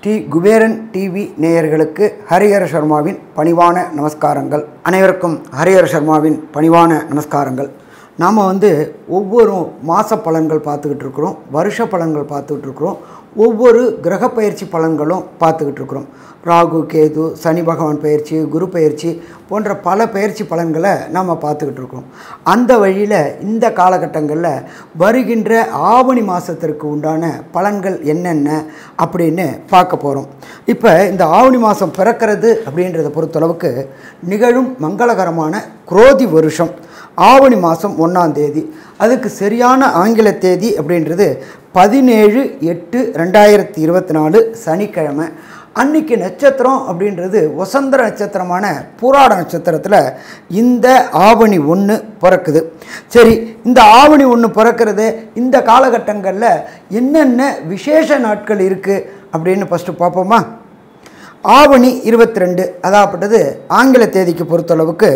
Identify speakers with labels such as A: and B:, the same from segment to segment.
A: Sri Kuberan TV நேயர்களுக்கு ஹரிஹர சர்மாவின் பணிவான நமஸ்காரங்கள் அனைவருக்கும் ஹரிஹர சர்மாவின் பணிவான நமஸ்காரங்கள் நாம் வந்து ஒவ்வொரு மாத பலன்கள் பார்த்துக்கிட்டு இருக்கிறோம் வருஷ பலன்கள் பார்த்துக்கிட்டு இருக்கிறோம் ஒவ்வொரு கிரக பயிற்சி பலன்களும் பார்த்துக்கிட்டு இருக்கிறோம் ராகு கேது சனி பகவான் பயிற்சி குரு பயிற்சி போன்ற பல பயிற்சி பலன்களை நம்ம பார்த்துக்கிட்டு இருக்கோம் அந்த வழியில் இந்த காலகட்டங்களில் வருகின்ற ஆவணி மாதத்திற்கு உண்டான பலன்கள் என்னென்ன அப்படின்னு பார்க்க போகிறோம் இப்போ இந்த ஆவணி மாதம் பிறக்கிறது அப்படின்றத பொறுத்தளவுக்கு நிகழும் மங்களகரமான குரோதி வருஷம் ஆவணி மாதம் ஒன்றாம் தேதி அதுக்கு சரியான ஆங்கில தேதி அப்படின்றது பதினேழு எட்டு ரெண்டாயிரத்தி இருபத்தி நாலு சனிக்கிழமை அன்னைக்கு நட்சத்திரம் அப்படின்றது வசந்தர நட்சத்திரமான பூராட நட்சத்திரத்தில் இந்த ஆவணி ஒன்று பிறக்குது சரி இந்த ஆவணி ஒன்று பிறக்கிறது இந்த காலகட்டங்களில் என்னென்ன விசேஷ நாட்கள் இருக்குது அப்படின்னு ஃபஸ்ட்டு பார்ப்போமா ஆவணி இருபத்தி ரெண்டு அதாகப்பட்டது ஆங்கில தேதிக்கு பொறுத்தளவுக்கு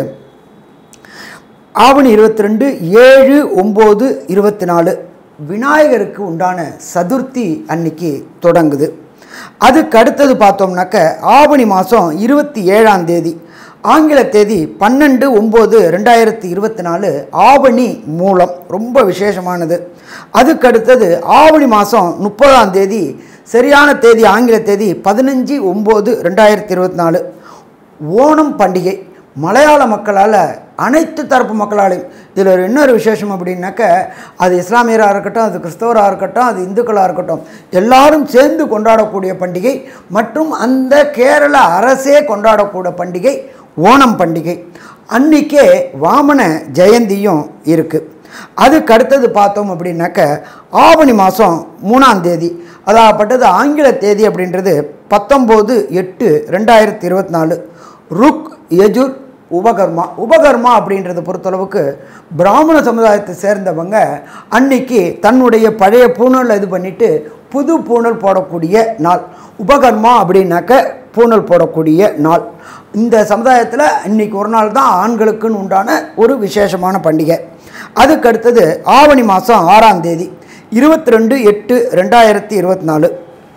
A: ஆவணி இருபத்தி ரெண்டு ஏழு ஒம்பது இருபத்தி நாலு விநாயகருக்கு உண்டான சதுர்த்தி அன்னைக்கு தொடங்குது அதுக்கு அடுத்தது பார்த்தோம்னாக்க ஆவணி மாதம் இருபத்தி ஏழாம் தேதி ஆங்கில தேதி பன்னெண்டு ஒம்பது ரெண்டாயிரத்தி இருபத்தி நாலு ஆவணி மூலம் ரொம்ப விசேஷமானது அதுக்கு அடுத்தது ஆவணி மாதம் முப்பதாம் தேதி சரியான தேதி ஆங்கில தேதி பதினஞ்சு ஒம்பது ரெண்டாயிரத்தி இருபத்தி நாலு ஓணம் பண்டிகை மலையாள மக்களால் அனைத்து தரப்பு மக்களாலையும் இதில் ஒரு இன்னொரு விசேஷம் அப்படின்னாக்க அது இஸ்லாமியராக இருக்கட்டும் அது கிறிஸ்தவராக இருக்கட்டும் அது இந்துக்களாக இருக்கட்டும் எல்லாரும் சேர்ந்து கொண்டாடக்கூடிய பண்டிகை மற்றும் அந்த கேரள அரசே கொண்டாடக்கூடிய பண்டிகை ஓணம் பண்டிகை அன்றைக்கே வாமன ஜெயந்தியும் இருக்குது அதுக்கு அடுத்தது பார்த்தோம் அப்படின்னாக்க ஆவணி மாதம் மூணாம் தேதி அதாகப்பட்டது ஆங்கில தேதி அப்படின்றது பத்தொம்போது எட்டு ரெண்டாயிரத்தி இருபத்தி நாலு ருக் யஜுர் உபகர்மா உபகர்மா அப்படின்றத பொறுத்தளவுக்கு பிராமண சமுதாயத்தை சேர்ந்தவங்க அன்னைக்கு தன்னுடைய பழைய பூணல் இது பண்ணிட்டு புது பூணல் போடக்கூடிய நாள் உபகர்மா அப்படின்னாக்க பூணல் போடக்கூடிய நாள் இந்த சமுதாயத்தில் இன்னைக்கு ஒரு நாள் தான் ஆண்களுக்குன்னு உண்டான ஒரு விசேஷமான பண்டிகை அதுக்கு அடுத்தது ஆவணி மாதம் ஆறாம் தேதி இருபத்தி ரெண்டு எட்டு ரெண்டாயிரத்தி இருபத்தி நாலு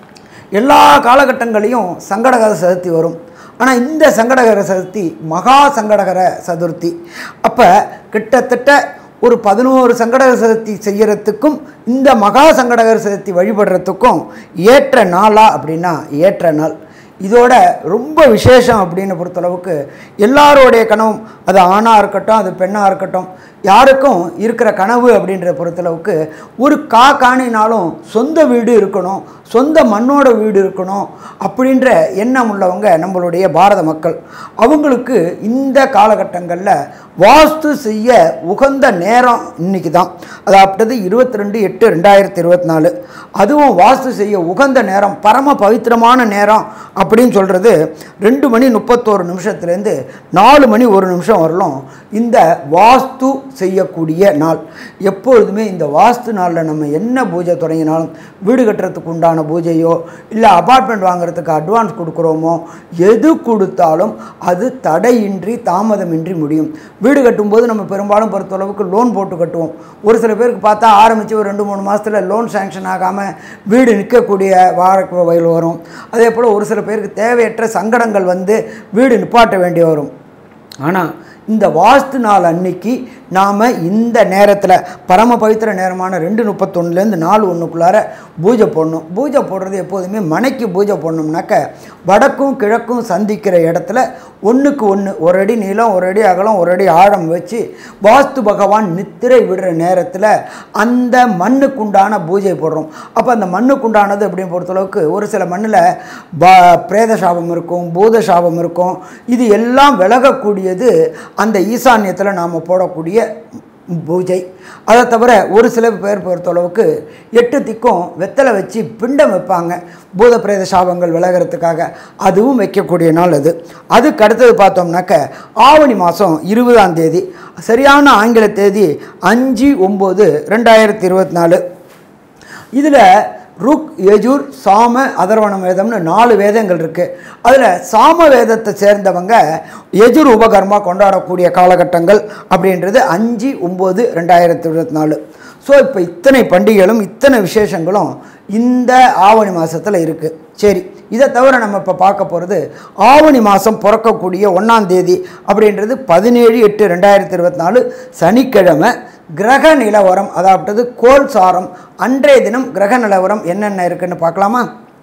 A: எல்லா காலகட்டங்களையும் சங்கடகர சதுர்த்தி வரும் ஆனால் இந்த சங்கடகர சதுர்த்தி மகா சங்கடகர சதுர்த்தி அப்போ கிட்டத்தட்ட ஒரு பதினோரு சங்கடகர சதுர்த்தி செய்கிறதுக்கும் இந்த மகா சங்கடகர சதுர்த்தி வழிபடுறதுக்கும் ஏற்ற நாளா அப்படின்னா ஏற்ற நாள் இதோட ரொம்ப விசேஷம் அப்படின்னு பொறுத்தளவுக்கு எல்லாரோடைய கனவும் அது ஆணாக இருக்கட்டும் அது பெண்ணாக இருக்கட்டும் யாருக்கும் இருக்கிற கனவு அப்படின்ற பொறுத்தளவுக்கு ஒரு கா காணினாலும் சொந்த வீடு இருக்கணும் சொந்த மண்ணோட வீடு இருக்கணும் அப்படின்ற எண்ணம் உள்ளவங்க நம்மளுடைய பாரத மக்கள் அவங்களுக்கு இந்த காலகட்டங்களில் வாஸ்து செய்ய உகந்த நேரம் இன்னைக்கு தான் அதாவது இருபத்தி ரெண்டு எட்டு ரெண்டாயிரத்தி இருபத்தி நாலு அதுவும் வாஸ்து செய்ய உகந்த நேரம் பரம பவித்திரமான நேரம் அப்படின்னு சொல்கிறது ரெண்டு மணி முப்பத்தோரு நிமிஷத்துலேருந்து நாலு மணி ஒரு நிமிஷம் வரலும் இந்த வாஸ்து செய்யக்கூடிய நாள் எப்பொழுதுமே இந்த வாஸ்து நாளில் நம்ம என்ன பூஜை தொடங்கினாலும் வீடு கட்டுறதுக்கு உண்டான பூஜையோ இல்லை அபார்ட்மெண்ட் வாங்குறதுக்கு அட்வான்ஸ் கொடுக்குறோமோ எது கொடுத்தாலும் அது தடையின்றி தாமதமின்றி முடியும் வீடு கட்டும்போது நம்ம பெரும்பாலும் பொறுத்தளவுக்கு லோன் போட்டு கட்டுவோம் ஒரு சில பேருக்கு பார்த்தா ஆரம்பித்து ஒரு ரெண்டு மூணு மாதத்தில் லோன் சேங்ஷன் ஆகாமல் வீடு நிற்கக்கூடிய வாழ்க்கை வயல் வரும் அதே போல் ஒரு சில பேருக்கு தேவையற்ற சங்கடங்கள் வந்து வீடு நிப்பாட்ட வேண்டி வரும் ஆனால் இந்த வாஸ்து நாள் அன்னைக்கு நாம் இந்த நேரத்தில் பரம பவித்திர நேரமான ரெண்டு முப்பத்தொன்னுலேருந்து நாலு ஒன்றுக்குள்ளார பூஜை போடணும் பூஜை போடுறது எப்போதுமே மனைக்கு பூஜை போடணும்னாக்க வடக்கும் கிழக்கும் சந்திக்கிற இடத்துல ஒன்றுக்கு ஒன்று ஒரு அடி நீளம் ஒரு அடி அகலம் ஒரு அடி ஆழம் வச்சு வாஸ்து பகவான் நித்திரை விடுற நேரத்தில் அந்த மண்ணுக்குண்டான பூஜை போடுறோம் அப்போ அந்த மண்ணுக்குண்டானது அப்படின்னு பொறுத்தளவுக்கு ஒரு சில மண்ணில் பா பிரேத சாபம் இருக்கும் பூத சாபம் இருக்கும் இது எல்லாம் விலகக்கூடியது அந்த ஈசான்யத்தில் நாம் போடக்கூடிய பூஜை அதை தவிர ஒரு சில பேர் பொறுத்தளவுக்கு எட்டு திக்கும் வெத்தலை வச்சு பிண்டம் வைப்பாங்க பூத பிரேத சாபங்கள் விலகிறதுக்காக அதுவும் வைக்கக்கூடிய நாள் அது அதுக்கு அடுத்தது பார்த்தோம்னாக்க ஆவணி மாதம் இருபதாம் தேதி சரியான ஆங்கில தேதி அஞ்சு ஒம்பது ரெண்டாயிரத்தி இருபத்தி நாலு இதில் ருக் யஜுர் சாம அதர்வணம் வேதம்னு நாலு வேதங்கள் இருக்குது அதில் சாம வேதத்தை சேர்ந்தவங்க யஜுர் உபகர்மா கொண்டாடக்கூடிய காலகட்டங்கள் அப்படின்றது அஞ்சு ஒம்பது ரெண்டாயிரத்தி இருபத்தி நாலு ஸோ இப்போ இத்தனை பண்டிகைகளும் இத்தனை விசேஷங்களும் இந்த ஆவணி மாதத்தில் இருக்குது சரி இதை தவிர நம்ம இப்போ பார்க்க போகிறது ஆவணி மாதம் பிறக்கக்கூடிய ஒன்றாம் தேதி அப்படின்றது பதினேழு எட்டு ரெண்டாயிரத்தி இருபத்தி நாலு சனிக்கிழமை கிரக நிலவரம் அதாவது கோல் சாரம் அன்றைய தினம் கிரக நிலவரம் என்னென்ன இருக்குன்னு பார்க்கலாமா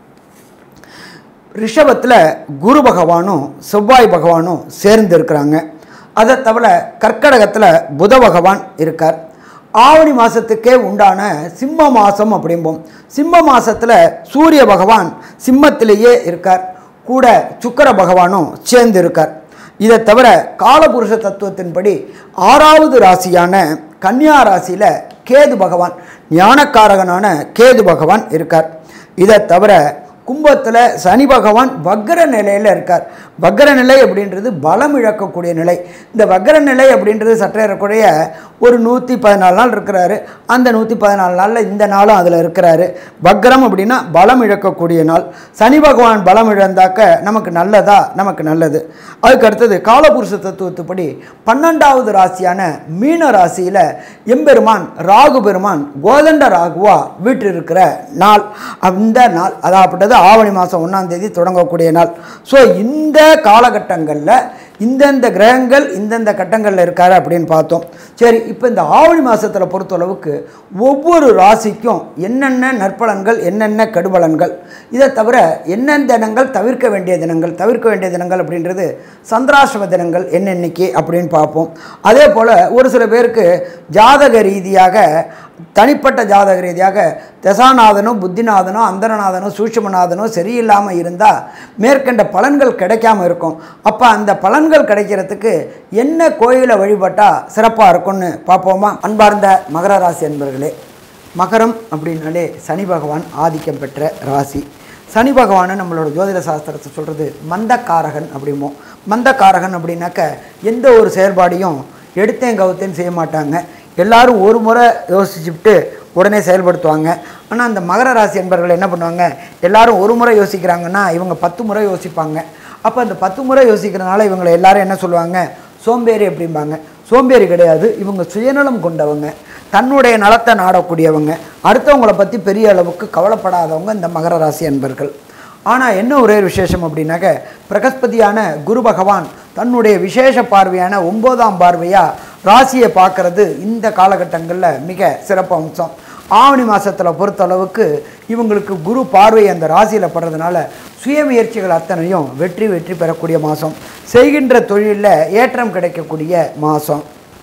A: ரிஷபத்தில் குரு பகவானும் செவ்வாய் பகவானும் சேர்ந்து இருக்கிறாங்க அதை தவிர கர்க்கடகத்தில் புத பகவான் இருக்கார் ஆவணி மாதத்துக்கே உண்டான சிம்ம மாதம் அப்படிம்போம் சிம்ம மாதத்தில் சூரிய பகவான் சிம்மத்திலேயே இருக்கார் கூட சுக்கர பகவானும் சேர்ந்து இருக்கார் இதை தவிர காலபுருஷ தத்துவத்தின்படி ஆறாவது ராசியான கன்னியா ராசியில் கேது பகவான் ஞானக்காரகனான கேது பகவான் இருக்கார் இதை தவிர கும்பத்தில் சனி பகவான் வக்ர நிலையில் இருக்கார் வக்ர நிலை அப்படின்றது பலம் இழக்கக்கூடிய நிலை இந்த வக்ர நிலை அப்படின்றது சற்றேறக்குறைய ஒரு நூற்றி பதினாலு நாள் இருக்கிறாரு அந்த நூற்றி பதினாலு நாளில் இந்த நாளும் அதில் இருக்கிறாரு வக்ரம் அப்படின்னா பலம் இழக்கக்கூடிய நாள் சனி பகவான் பலம் இழந்தாக்க நமக்கு நல்லதா நமக்கு நல்லது அதுக்கு அடுத்தது காலபுருஷ தத்துவத்துப்படி பன்னெண்டாவது ராசியான மீன ராசியில் எம்பெருமான் ராகு பெருமான் கோதண்ட ராகுவா வீட்டு இருக்கிற நாள் அந்த நாள் அதாப்பட்டது ஆவணி மாதம் ஒன்றாம் தேதி தொடங்கக்கூடிய நாள் ஸோ இந்த காலகட்டங்களில் இந்தந்த கிரகங்கள் இந்தந்த கட்டங்களில் இருக்காரு அப்படின்னு பார்த்தோம் சரி இப்போ இந்த ஆவணி மாதத்தில் பொறுத்தளவுக்கு ஒவ்வொரு ராசிக்கும் என்னென்ன நற்பலன்கள் என்னென்ன கெடுபலன்கள் இதை தவிர என்னென்ன தினங்கள் தவிர்க்க வேண்டிய தினங்கள் தவிர்க்க வேண்டிய தினங்கள் அப்படின்றது சந்திராசிரம தினங்கள் என்னென்னைக்கு அப்படின்னு பார்ப்போம் அதே போல் ஒரு சில பேருக்கு ஜாதக ரீதியாக தனிப்பட்ட ஜாதக ரீதியாக தசாநாதனோ புத்திநாதனோ அந்தரநாதனோ சூட்சமநாதனோ சரியில்லாமல் இருந்தால் மேற்கண்ட பலன்கள் கிடைக்காம இருக்கும் அப்போ அந்த பலன்கள் கிடைக்கிறதுக்கு என்ன கோயிலை வழிபட்டால் சிறப்பாக இருக்கும்னு பார்ப்போமா அன்பார்ந்த மகர ராசி என்பர்களே மகரம் அப்படின்னாலே சனி பகவான் ஆதிக்கம் பெற்ற ராசி சனி பகவானை நம்மளோட ஜோதிட சாஸ்திரத்தை சொல்கிறது மந்தக்காரகன் அப்படிமோ மந்தக்காரகன் அப்படின்னாக்க எந்த ஒரு செயல்பாடையும் எடுத்தேன் கவுத்தேன்னு செய்ய மாட்டாங்க எல்லாரும் ஒரு முறை யோசிச்சுட்டு உடனே செயல்படுத்துவாங்க ஆனால் அந்த மகர ராசி என்பவர்கள் என்ன பண்ணுவாங்க எல்லாரும் ஒரு முறை யோசிக்கிறாங்கன்னா இவங்க பத்து முறை யோசிப்பாங்க அப்போ அந்த பத்து முறை யோசிக்கிறனால இவங்களை எல்லாரும் என்ன சொல்லுவாங்க சோம்பேறி அப்படிம்பாங்க சோம்பேறி கிடையாது இவங்க சுயநலம் கொண்டவங்க தன்னுடைய நலத்தை நாடக்கூடியவங்க அடுத்தவங்கள பற்றி பெரிய அளவுக்கு கவலைப்படாதவங்க இந்த மகர ராசி அன்பர்கள் ஆனால் என்ன ஒரே ஒரு விசேஷம் அப்படின்னாக்க பிரகஸ்பதியான குரு பகவான் தன்னுடைய விசேஷ பார்வையான ஒம்போதாம் பார்வையாக ராசியை பார்க்கறது இந்த காலகட்டங்களில் மிக சிறப்பு அம்சம் ஆவணி மாதத்தில் பொறுத்தளவுக்கு இவங்களுக்கு குரு பார்வை அந்த ராசியில் படுறதுனால சுயமுயற்சிகள் அத்தனையும் வெற்றி வெற்றி பெறக்கூடிய மாதம் செய்கின்ற தொழிலில் ஏற்றம் கிடைக்கக்கூடிய மாதம்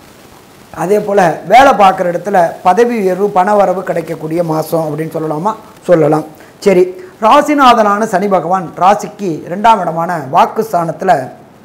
A: அதே போல் வேலை பார்க்குற இடத்துல பதவி உயர்வு பணவரவு கிடைக்கக்கூடிய மாதம் அப்படின்னு சொல்லலாமா சொல்லலாம் சரி ராசிநாதனான சனி பகவான் ராசிக்கு ரெண்டாம் இடமான வாக்குஸ்தானத்தில்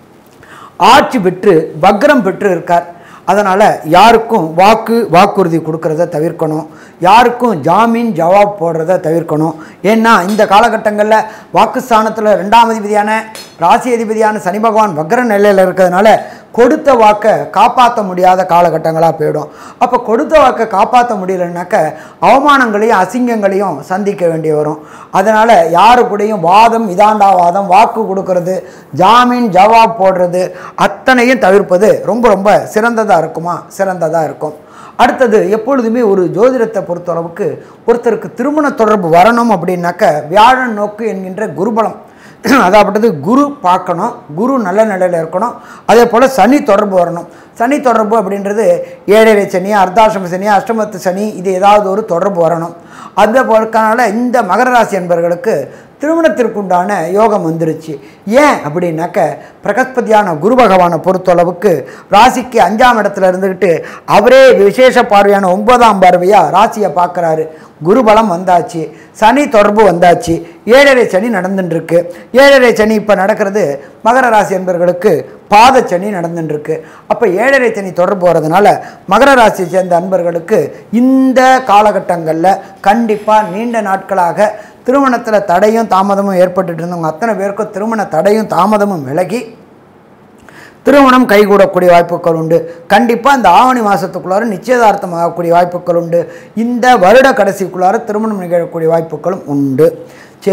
A: ஆட்சி பெற்று வக்ரம் பெற்று இருக்கார் அதனால் யாருக்கும் வாக்கு வாக்குறுதி கொடுக்கறத தவிர்க்கணும் யாருக்கும் ஜாமீன் ஜவாப் போடுறத தவிர்க்கணும் ஏன்னா இந்த காலகட்டங்களில் வாக்குஸ்தானத்தில் ரெண்டாம் அதிபதியான ராசி அதிபதியான சனி பகவான் வக்ர நிலையில் இருக்கிறதுனால கொடுத்த வாக்கை காப்பாற்ற முடியாத காலகட்டங்களாக போயிடும் அப்போ கொடுத்த வாக்கை காப்பாற்ற முடியலனாக்க அவமானங்களையும் அசிங்கங்களையும் சந்திக்க வேண்டி வரும் அதனால் யாரு கூடயும் வாதம் இதாண்டா வாதம் வாக்கு கொடுக்கறது ஜாமீன் ஜவாப் போடுறது அத்தனையும் தவிர்ப்பது ரொம்ப ரொம்ப சிறந்ததாக இருக்குமா சிறந்ததாக இருக்கும் அடுத்தது எப்பொழுதுமே ஒரு ஜோதிடத்தை பொறுத்தளவுக்கு ஒருத்தருக்கு திருமண தொடர்பு வரணும் அப்படின்னாக்க வியாழன் நோக்கு என்கின்ற குருபலம் அதாவது குரு பார்க்கணும் குரு நல்ல நிலையில் இருக்கணும் அதே போல் சனி தொடர்பு வரணும் சனி தொடர்பு அப்படின்றது ஏழரை சனி அர்த்தாசிரம சனி அஷ்டமத்து சனி இது ஏதாவது ஒரு தொடர்பு வரணும் அந்த போலக்கனால இந்த மகர ராசி என்பவர்களுக்கு திருமணத்திற்குண்டான யோகம் வந்துருச்சு ஏன் அப்படின்னாக்க பிரகஸ்பதியான குரு பகவானை பொறுத்தளவுக்கு ராசிக்கு அஞ்சாம் இடத்துல இருந்துக்கிட்டு அவரே விசேஷ பார்வையான ஒன்பதாம் பார்வையாக ராசியை பார்க்குறாரு குருபலம் வந்தாச்சு சனி தொடர்பு வந்தாச்சு ஏழரை சனி நடந்துட்டுருக்கு ஏழரை சனி இப்போ நடக்கிறது மகர ராசி என்பவர்களுக்கு பாத சனி நடந்துட்டுருக்கு அப்போ ஏழரை சனி தொடர்பு வரதுனால மகர ராசியை சேர்ந்த அன்பர்களுக்கு இந்த காலகட்டங்களில் கண்டிப்பாக நீண்ட நாட்களாக திருமணத்தில் தடையும் தாமதமும் ஏற்பட்டுட்டு இருந்தவங்க அத்தனை பேருக்கும் திருமண தடையும் தாமதமும் விலகி திருமணம் கைகூடக்கூடிய வாய்ப்புகள் உண்டு கண்டிப்பாக இந்த ஆவணி மாதத்துக்குள்ளார நிச்சயதார்த்தம் ஆகக்கூடிய வாய்ப்புகள் உண்டு இந்த வருட கடைசிக்குள்ளார திருமணம் நிகழக்கூடிய வாய்ப்புகளும் உண்டு சரி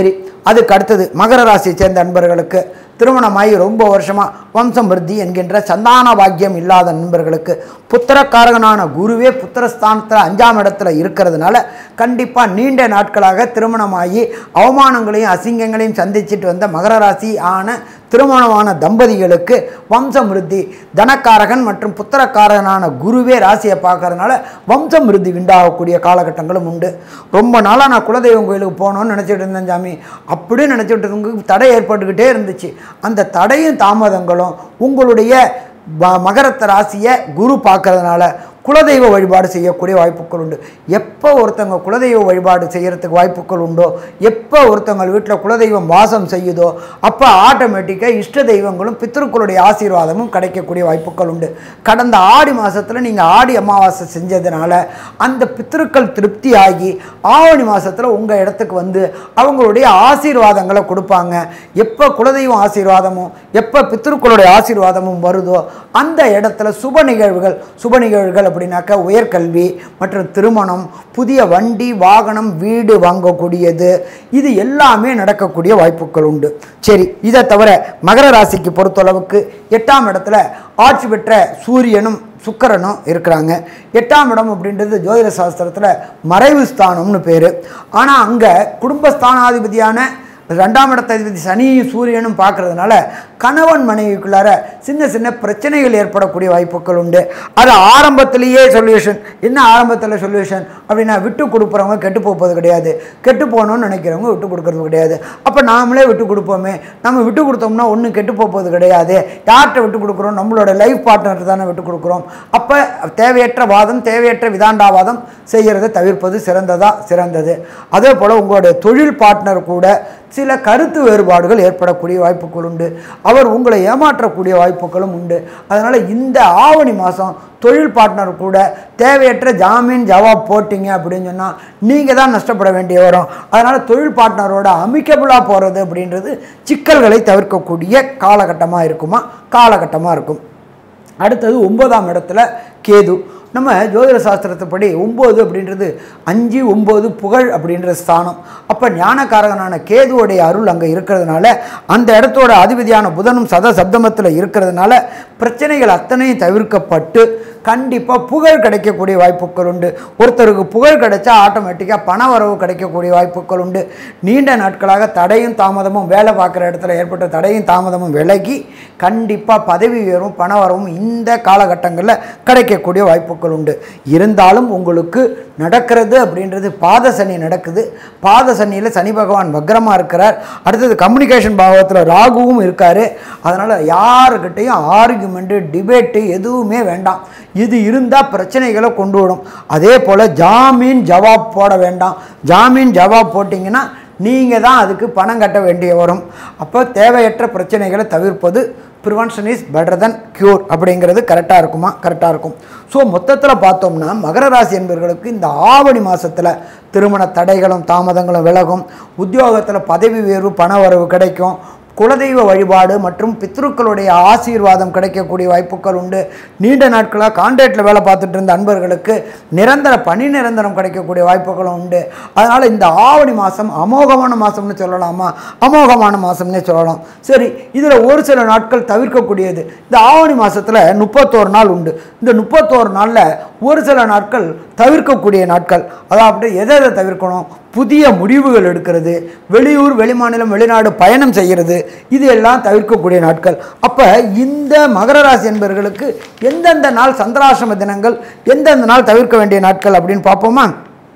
A: அதுக்கு அடுத்தது மகர ராசியை சேர்ந்த நண்பர்களுக்கு திருமணமாகி ரொம்ப வருஷமாக வம்சம் விருத்தி என்கின்ற சந்தான பாக்கியம் இல்லாத நண்பர்களுக்கு புத்திரக்காரகனான குருவே புத்திரஸ்தானத்தில் அஞ்சாம் இடத்துல இருக்கிறதுனால கண்டிப்பாக நீண்ட நாட்களாக திருமணமாகி அவமானங்களையும் அசிங்கங்களையும் சந்திச்சிட்டு வந்த மகர ராசி ஆன திருமணமான தம்பதிகளுக்கு வம்சம் விருத்தி தனக்காரகன் மற்றும் புத்திரக்காரகனான குருவே ராசியை பார்க்கறதுனால வம்சம் விருத்தி உண்டாகக்கூடிய காலகட்டங்களும் உண்டு ரொம்ப நாளாக நான் குலதெய்வம் கோயிலுக்கு போகணும்னு நினச்சிட்டு இருந்தேன் சாமி அப்படியே நினச்சிட்டு இருந்தவங்களுக்கு தடை ஏற்பட்டுக்கிட்டே இருந்துச்சு அந்த தடையும் தாமதங்களும் உங்களுடைய ப- மகரத்த ராசியை குரு பார்க்கறதுனால குலதெய்வ வழிபாடு செய்யக்கூடிய வாய்ப்புகள் உண்டு எப்போ ஒருத்தவங்க குலதெய்வ வழிபாடு செய்யறதுக்கு வாய்ப்புகள் உண்டோ எப்போ ஒருத்தவங்க வீட்டில் குலதெய்வம் வாசம் செய்யுதோ அப்போ ஆட்டோமேட்டிக்காக இஷ்ட தெய்வங்களும் பித்ருக்களுடைய ஆசீர்வாதமும் கிடைக்கக்கூடிய வாய்ப்புகள் உண்டு கடந்த ஆடி மாதத்தில் நீங்கள் ஆடி அமாவாசை செஞ்சதுனால அந்த பித்ருக்கள் திருப்தி ஆகி ஆவணி மாதத்தில் உங்கள் இடத்துக்கு வந்து அவங்களுடைய ஆசீர்வாதங்களை கொடுப்பாங்க எப்போ குலதெய்வம் ஆசீர்வாதமும் எப்போ பித்ருக்களுடைய ஆசீர்வாதமும் வருதோ அந்த இடத்துல சுப நிகழ்வுகள் சுப நிகழ்வுகள் அப்படின்னாக்கா உயர்கல்வி மற்றும் திருமணம் புதிய வண்டி வாகனம் வீடு வாங்கக்கூடியது இது எல்லாமே நடக்கக்கூடிய வாய்ப்புகள் உண்டு சரி இதை தவிர மகர ராசிக்கு பொறுத்தளவுக்கு எட்டாம் இடத்துல ஆட்சி பெற்ற சூரியனும் சுக்கிரனும் இருக்கிறாங்க எட்டாம் இடம் அப்படின்றது ஜோதிட சாஸ்திரத்தில் மறைவு ஸ்தானம்னு பேர் ஆனால் அங்கே குடும்பஸ்தானாதிபதியான ரெண்டாம் இடத்ததிபதி சனியும் சூரியனும் பார்க்கறதுனால கணவன் மனைவிக்குள்ளார சின்ன சின்ன பிரச்சனைகள் ஏற்படக்கூடிய வாய்ப்புகள் உண்டு அது ஆரம்பத்திலேயே சொல்யூஷன் என்ன ஆரம்பத்தில் சொல்யூஷன் அப்படின்னா விட்டு கொடுக்குறவங்க கெட்டு போவது கிடையாது கெட்டு போகணும்னு நினைக்கிறவங்க விட்டு கொடுக்கறது கிடையாது அப்போ நாமளே விட்டு கொடுப்போமே நம்ம விட்டு கொடுத்தோம்னா ஒன்றும் கெட்டு போவது கிடையாது யார்கிட்ட விட்டு கொடுக்குறோம் நம்மளோட லைஃப் பார்ட்னர் தானே விட்டு கொடுக்குறோம் அப்போ தேவையற்ற வாதம் தேவையற்ற விதாண்டாவாதம் செய்கிறதை தவிர்ப்பது சிறந்ததா சிறந்தது அதே போல் உங்களுடைய தொழில் பார்ட்னர் கூட சில கருத்து வேறுபாடுகள் ஏற்படக்கூடிய வாய்ப்புகள் உண்டு அவர் உங்களை ஏமாற்றக்கூடிய வாய்ப்புகளும் உண்டு அதனால் இந்த ஆவணி மாதம் தொழில் பார்ட்னர் கூட தேவையற்ற ஜாமீன் ஜவாப் போட்டிங்க அப்படின்னு சொன்னால் நீங்கள் தான் நஷ்டப்பட வேண்டிய வரும் அதனால் தொழில் பார்ட்னரோட அமிக்கபுளாக போகிறது அப்படின்றது சிக்கல்களை தவிர்க்கக்கூடிய காலகட்டமாக இருக்குமா காலகட்டமாக இருக்கும் அடுத்தது ஒன்பதாம் இடத்துல கேது நம்ம ஜோதிட சாஸ்திரத்தைப்படி ஒம்பது அப்படின்றது அஞ்சு ஒம்பது புகழ் அப்படின்ற ஸ்தானம் அப்போ ஞானக்காரகனான கேதுவோடைய அருள் அங்கே இருக்கிறதுனால அந்த இடத்தோட அதிபதியான புதனும் சத சப்தமத்தில் இருக்கிறதுனால பிரச்சனைகள் அத்தனையும் தவிர்க்கப்பட்டு கண்டிப்பாக புகழ் கிடைக்கக்கூடிய வாய்ப்புகள் உண்டு ஒருத்தருக்கு புகழ் கிடைச்சா ஆட்டோமேட்டிக்காக பண வரவு கிடைக்கக்கூடிய வாய்ப்புகள் உண்டு நீண்ட நாட்களாக தடையும் தாமதமும் வேலை பார்க்குற இடத்துல ஏற்பட்ட தடையும் தாமதமும் விலகி கண்டிப்பாக பதவி உயர்வும் பண வரவும் இந்த காலகட்டங்களில் கிடைக்கக்கூடிய வாய்ப்புகள் உண்டு இருந்தாலும் உங்களுக்கு நடக்கிறது அப்படின்றது பாத சனி நடக்குது பாத சனியில் சனி பகவான் வக்ரமாக இருக்கிறார் அடுத்தது கம்யூனிகேஷன் பாவத்தில் ராகுவும் இருக்கார் அதனால் யாருக்கிட்டையும் ஆர்குமெண்ட்டு டிபேட்டு எதுவுமே வேண்டாம் இது இருந்தால் பிரச்சனைகளை கொண்டு விடும் அதே போல் ஜாமீன் ஜவாப் போட வேண்டாம் ஜாமீன் ஜவாப் போட்டிங்கன்னா நீங்கள் தான் அதுக்கு பணம் கட்ட வேண்டிய வரும் அப்போ தேவையற்ற பிரச்சனைகளை தவிர்ப்பது prevention is better than cure அப்படிங்கிறது கரெக்டாக இருக்குமா கரெக்டாக இருக்கும் ஸோ மொத்தத்தில் பார்த்தோம்னா மகர ராசி என்பவர்களுக்கு இந்த ஆவணி மாதத்தில் திருமண தடைகளும் தாமதங்களும் விலகும் உத்தியோகத்தில் பதவி உயர்வு பண வரவு கிடைக்கும் குலதெய்வ வழிபாடு மற்றும் பித்ருக்களுடைய ஆசீர்வாதம் கிடைக்கக்கூடிய வாய்ப்புகள் உண்டு நீண்ட நாட்களாக கான்ட்ராக்டில் வேலை பார்த்துட்டு இருந்த அன்பர்களுக்கு நிரந்தர பணி நிரந்தரம் கிடைக்கக்கூடிய வாய்ப்புகளும் உண்டு அதனால் இந்த ஆவணி மாதம் அமோகமான மாதம்னு சொல்லலாமா அமோகமான மாதம்னே சொல்லலாம் சரி இதில் ஒரு சில நாட்கள் தவிர்க்கக்கூடியது இந்த ஆவணி மாதத்தில் முப்பத்தோரு நாள் உண்டு இந்த முப்பத்தோரு நாளில் ஒரு சில நாட்கள் தவிர்க்கக்கூடிய நாட்கள் அதாவது எதை எதை தவிர்க்கணும் புதிய முடிவுகள் எடுக்கிறது வெளியூர் வெளிமாநிலம் வெளிநாடு பயணம் செய்கிறது இது எல்லாம் தவிர்க்கக்கூடிய நாட்கள் அப்போ இந்த மகர ராசி என்பவர்களுக்கு எந்தெந்த நாள் சந்திராசிரம தினங்கள் எந்தெந்த நாள் தவிர்க்க வேண்டிய நாட்கள் அப்படின்னு பார்ப்போமா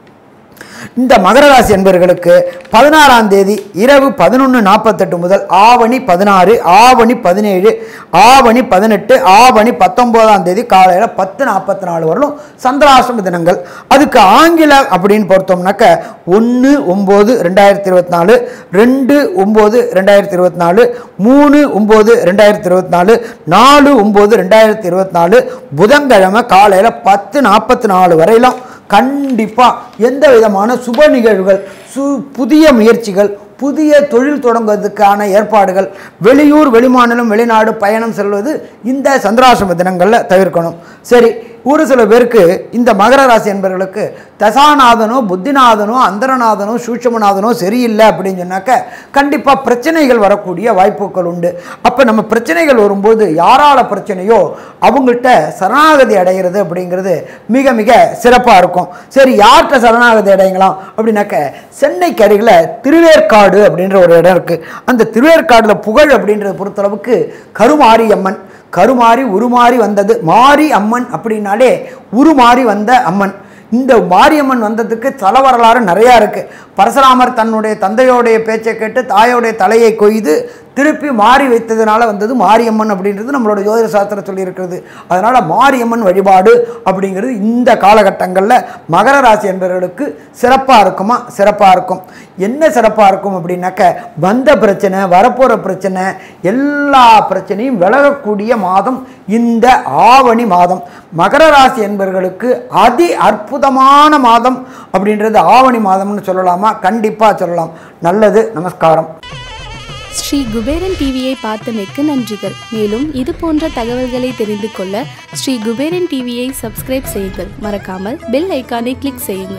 A: இந்த மகர ராசி என்பவர்களுக்கு பதினாறாம் தேதி இரவு பதினொன்று நாற்பத்தெட்டு முதல் ஆவணி பதினாறு ஆவணி பதினேழு ஆவணி பதினெட்டு ஆவணி பத்தொம்போதாம் தேதி காலையில் பத்து நாற்பத்தி நாலு வரலும் சந்திராசிரம தினங்கள் அதுக்கு ஆங்கில அப்படின்னு பொறுத்தோம்னாக்க ஒன்று ஒம்பது ரெண்டாயிரத்தி இருபத்தி நாலு ரெண்டு ஒம்பது ரெண்டாயிரத்தி இருபத்தி நாலு மூணு ஒம்பது ரெண்டாயிரத்தி இருபத்தி நாலு நாலு ஒம்பது ரெண்டாயிரத்தி இருபத்தி நாலு புதன்கிழமை காலையில் பத்து நாற்பத்தி நாலு வரையிலும் கண்டிப்பாக எந்த விதமான சுப நிகழ்வுகள் சு புதிய முயற்சிகள் புதிய தொழில் தொடங்குவதற்கான ஏற்பாடுகள் வெளியூர் வெளிமாநிலம் வெளிநாடு பயணம் செல்வது இந்த சந்திராசிரம தினங்களில் தவிர்க்கணும் சரி ஒரு சில பேருக்கு இந்த மகர ராசி என்பவர்களுக்கு தசாநாதனோ புத்திநாதனோ அந்தரநாதனோ சூட்சமநாதனோ சரியில்லை அப்படின்னு சொன்னாக்க கண்டிப்பாக பிரச்சனைகள் வரக்கூடிய வாய்ப்புகள் உண்டு அப்போ நம்ம பிரச்சனைகள் வரும்போது யாரால பிரச்சனையோ அவங்கள்ட்ட சரணாகதி அடைகிறது அப்படிங்கிறது மிக மிக சிறப்பாக இருக்கும் சரி யார்கிட்ட சரணாகதி அடையலாம் அப்படின்னாக்க சென்னைக்கு அருகில் திருவேற்காடு அப்படின்ற ஒரு இடம் இருக்குது அந்த திருவேற்காடில் புகழ் அப்படின்றத பொறுத்தளவுக்கு கருமாரியம்மன் கருமாறி உருமாறி வந்தது மாரி அம்மன் அப்படின்னாலே உருமாறி வந்த அம்மன் இந்த மாரியம்மன் வந்ததுக்கு தல வரலாறு நிறையா இருக்குது பரசுராமர் தன்னுடைய தந்தையோடைய பேச்சை கேட்டு தாயோடைய தலையை கொய்து திருப்பி மாறி வைத்ததுனால வந்தது மாரியம்மன் அப்படின்றது நம்மளோட ஜோதிட சாஸ்திரம் சொல்லியிருக்கிறது அதனால் மாரியம்மன் வழிபாடு அப்படிங்கிறது இந்த காலகட்டங்களில் மகர ராசி என்பவர்களுக்கு சிறப்பாக இருக்குமா சிறப்பாக இருக்கும் என்ன சிறப்பாக இருக்கும் அப்படின்னாக்க வந்த பிரச்சனை வரப்போகிற பிரச்சனை எல்லா பிரச்சனையும் விலகக்கூடிய மாதம் இந்த ஆவணி மாதம் மகர ராசி என்பவர்களுக்கு அதி அற்புதமான மாதம் அப்படின்றது ஆவணி மாதம்னு சொல்லலாமா கண்டிப்பாக சொல்லலாம் நல்லது நமஸ்காரம்
B: ஸ்ரீ குபேரன் டிவியை பார்த்தமைக்கு நன்றிகள் மேலும் இது போன்ற தகவல்களை தெரிந்து கொள்ள ஸ்ரீ குபேரன் டிவியை சப்ஸ்கிரைப் செய்யுங்கள் மறக்காமல் பெல் ஐக்கானை கிளிக் செய்யுங்கள்